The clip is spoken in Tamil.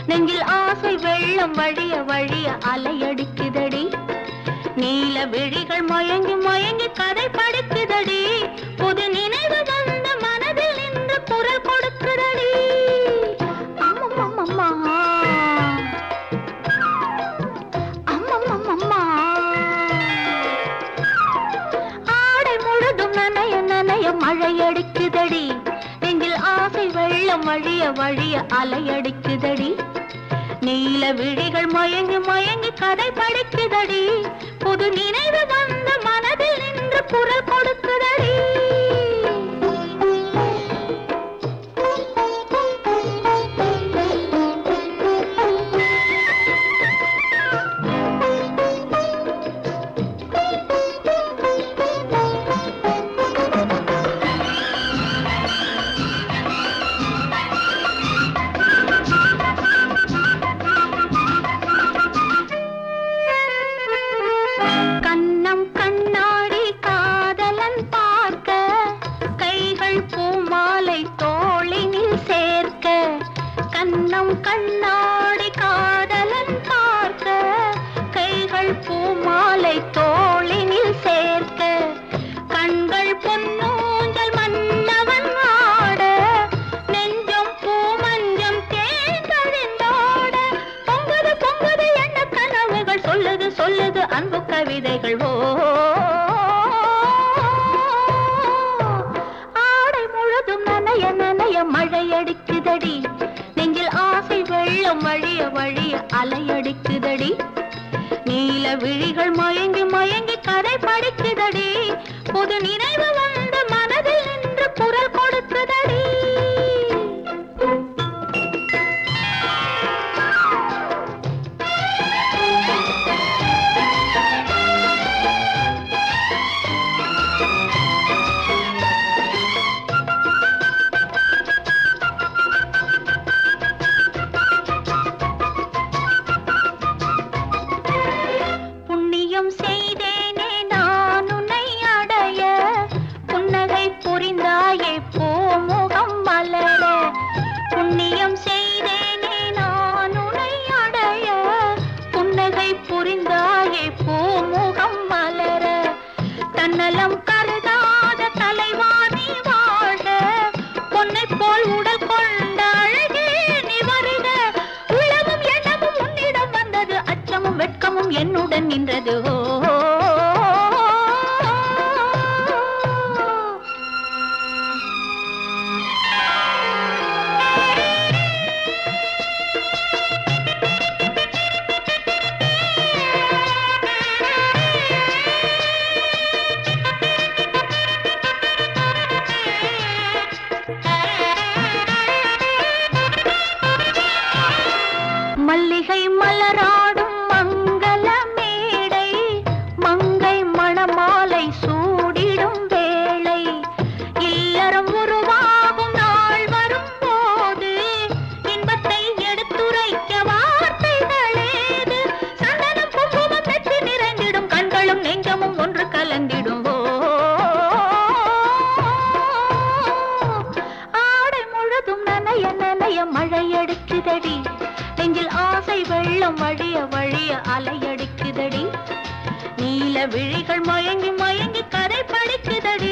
நெஞ்சில் ஆசை வெள்ளம் வழிய வழிய அலையடிக்குதடி நீல விழிகள் மயங்கி மயங்கி கதை படிக்குதடி புது நினைவு வந்த மனதில் நின்று குரல் கொடுக்குதடி அம்மம்மம்மம்மா. அம்மம்மம்மம்மா. ஆடை முழுதும் நனைய நனைய மழையடிக்குதடி நெஞ்சில் ஆசை வெள்ளம் வழிய வழிய அலையடிக்குதடி நீல விழிகள் மயங்கி மயங்கி கதை படிக்குதடி புது நினைவு வந்த மனதில் நின்று குரல் கொடுக்குதடி கண்ணம் கண்ணாடி காதலன் பார்க்க கைகள் பூமாலை தோளினில் சேர்க்க கண்ணம் கண்ணாடி காதலன் பார்க்க கைகள் பூமாலை தோளினில் சேர்க்க கண்கள் பொன்னூஞ்சல் மன்னவன் ஆட நெஞ்சம் பூமஞ்சம் தேர்ந்தழிந்தோட பொங்குது பொங்குது என்ன கனவுகள் சொல்லுது சொல்லுது அன்பு கவிதைகள் ஓ ஆடை முழுதும் நனைய நனைய மழையடிக்குதடி நெஞ்சில் ஆசை வெள்ளம் வழிய வழிய அலையடிக்குதடி நீல விழிகள் மயங்கி மயங்கி கதை படிக்குதடி புது நினைவு வந்து மனதில் நின்று குரல் கொடுக்குதடி புண்ணியம் செய்தேனே நான் உன்னை அடைய புன்னகை புரிந்தாயே பூமுகம் மலர புண்ணியம் செய்தேனே நான் உன்னை அடைய புன்னகை புரிந்தாயே பூமுகம் மலர தன்னலம் கருதாத தலைவாணி வாழ பொன்னை போல் உடல் கொண்ட அழகே நீ வருக உளமும் எண்ணமும் உன்னிடம் வந்தது அச்சமும் வெட்கமும் என்னுடன் நின்றது ஓ மல்லிகை மலராடும் மங்கள மேடை மங்கை மணமாலை சூடிடும் வேளை இல்லறம் உருவாகும் நாள் வரும்போது இன்பத்தை எடுத்துரைக்க வார்த்தைகளேது சந்தனம் குங்குமம் நெற்றி நிறைந்திடும் கண்களும் நெஞ்சமும் ஒன்று கலந்திடும் ஓ ஆடை முழுதும் நனைய நனைய மழையடிக்குதடி நெஞ்சில் ஆசை வெள்ளம் வழிய வழிய அலையடிக்குதடி நீல விழிகள் மயங்கி மயங்கி கதை படிக்குதடி